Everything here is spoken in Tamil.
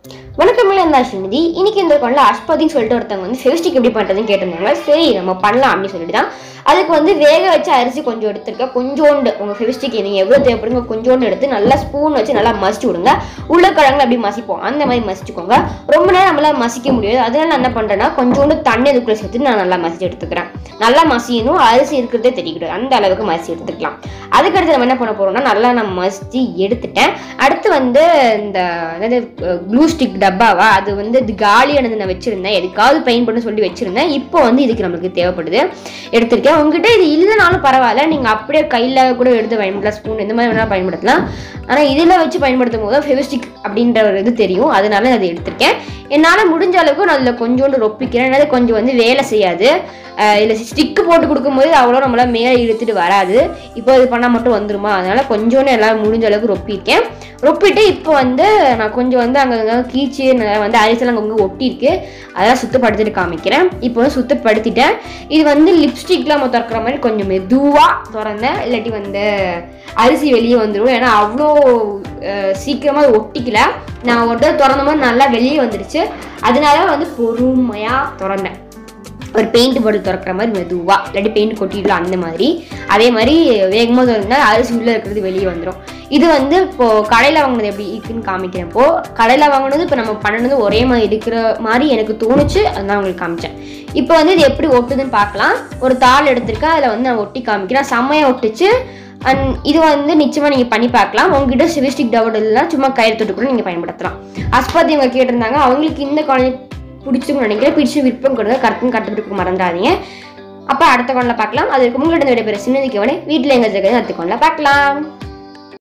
வணக்கம் இருந்தா ஸ்ரீநிதி இன்னைக்கு இந்த கொள்ள அஷ்பதின்னு சொல்லிட்டு ஒருத்தவங்க வந்து ஃபெவிஸ்டிக் எப்படி பண்ணுறதுன்னு கேட்டிருந்தாங்க சரி நம்ம பண்ணலாம் அப்படின்னு சொல்லிட்டு தான் அதுக்கு வந்து வேக வச்ச அரிசி கொஞ்சம் எடுத்துருக்கேன் கொஞ்சோண்டு உங்கள் ஃபெவிஸ்டிக் நீங்கள் எவ்வளோ தேவைப்படுங்க கொஞ்சோண்டு எடுத்து நல்லா ஸ்பூன் வச்சு நல்லா மசிச்சு விடுங்க உருளைக்கிழங்குல அப்படி மசிப்போம் அந்த மாதிரி மசிச்சுக்கோங்க ரொம்ப நேரம் நம்மளால மசிக்க முடியாது அதனால நான் என்ன பண்ணுறேன்னா கொஞ்சோண்டு தண்ணி அதுக்குள்ளே சேர்த்து நான் நல்லா மசிச்சு எடுத்துக்கிறேன் நல்லா மசியணும் அரிசி இருக்கிறதே தெரியக்கூடாது அந்த அளவுக்கு மசிச்சு எடுத்துக்கலாம் அதுக்கடுத்து நம்ம என்ன பண்ண போறோம்னா நல்லா நான் மசிச்சு எடுத்துட்டேன் அடுத்து வந்து இந்த என்னது க்ளூ ஸ்டிக் டப்பாவா அது வந்து இது காலியானது நான் வச்சிருந்தேன் எதுக்காவது பயன்படும் சொல்லி வச்சிருந்தேன் இப்போ வந்து இதுக்கு நம்மளுக்கு தேவைப்படுது எடுத்திருக்கேன் உங்ககிட்ட இது இல்லைனாலும் பரவாயில்ல நீங்க அப்படியே கையில கூட எடுத்து பயன்படுத்தலாம் ஸ்பூன் இந்த மாதிரி வேணாலும் பயன்படுத்தலாம் ஆனால் இதில் வச்சு பயன்படுத்தும் போது ஃபெவிஸ்டிக் அப்படின்ற ஒரு இது தெரியும் அதனால அதை எடுத்திருக்கேன் என்னால் முடிஞ்ச அளவுக்கு நான் அதில் கொஞ்சோண்டு ரொப்பிக்கிறேன் ஏன்னா அது கொஞ்சம் வந்து வேலை செய்யாது இல்லை ஸ்டிக்கு போட்டு கொடுக்கும்போது அவ்வளோ நம்மளால மேலே இழுத்துட்டு வராது இப்போ இது பண்ணால் மட்டும் வந்துருமா அதனால கொஞ்சோண்டு எல்லாம் முடிஞ்ச அளவுக்கு ரொப்பியிருக்கேன் ரொப்பிட்டு இப்போ வந்து நான் கொஞ்சம் வந்து அங்கங்க கீச்சு நல்லா வந்து அரிசெல்லாம் அங்கங்கே ஒட்டியிருக்கு அதெல்லாம் சுத்தப்படுத்திட்டு காமிக்கிறேன் இப்போ வந்து சுத்தப்படுத்திட்டேன் இது வந்து லிப்ஸ்டிக்லாம் நம்ம திறக்கிற மாதிரி கொஞ்சம் மெதுவாக திறந்தேன் இல்லாட்டி வந்து அரிசி வெளியே வந்துடும் ஏன்னா அவ்வளோ சீக்கிரமாக அது ஒட்டிக்கல நான் ஒரு தடவை திறந்த மாதிரி நல்லா வெளியே வந்துடுச்சு அதனால வந்து பொறுமையாக திறந்தேன் ஒரு பெயிண்ட் பாட்டில் திறக்கிற மாதிரி மெதுவா இல்லாட்டி பெயிண்ட் கொட்டிடலாம் அந்த மாதிரி அதே மாதிரி வேகமாக திறந்தா அரிசி உள்ளே இருக்கிறது வெளியே வந்துடும் இது வந்து இப்போ கடையில் வாங்கினது எப்படி இருக்குன்னு காமிக்கிறேன் இப்போ கடையில் வாங்கினது இப்போ நம்ம பண்ணினது ஒரே மாதிரி இருக்கிற மாதிரி எனக்கு தோணுச்சு அதான் உங்களுக்கு காமிச்சேன் இப்போ வந்து இது எப்படி ஒட்டுதுன்னு பார்க்கலாம் ஒரு தாள் எடுத்திருக்கேன் அதில் வந்து நான் ஒட்டி காமிக்கிறேன் செம்மையாக ஒட்டுச்சு அண்ட் இது வந்து நிச்சயமாக நீங்கள் பண்ணி பார்க்கலாம் உங்ககிட்ட சிவிஸ்டிக் டவர் இல்லைனா சும்மா கயிறு தொட்டு கூட நீங்கள் பயன்படுத்தலாம் அஸ்பதி இவங்க கேட்டிருந்தாங்க அவங்களுக்கு இந்த காலேஜ் பிடிச்சுன்னு நினைக்கிறேன் பிடிச்சி விருப்பம் கொடுங்க கரெக்டும் கட்டுப்பிடிக்க மறந்துடாதீங்க அப்போ அடுத்த கொண்டில் பார்க்கலாம் அதுக்கு உங்கள்கிட்ட விடைபெற சின்னதிக்கு வீட்டில் எங்கள் ஜெகதை அடுத்த கொண்டில் பார்க்கலாம்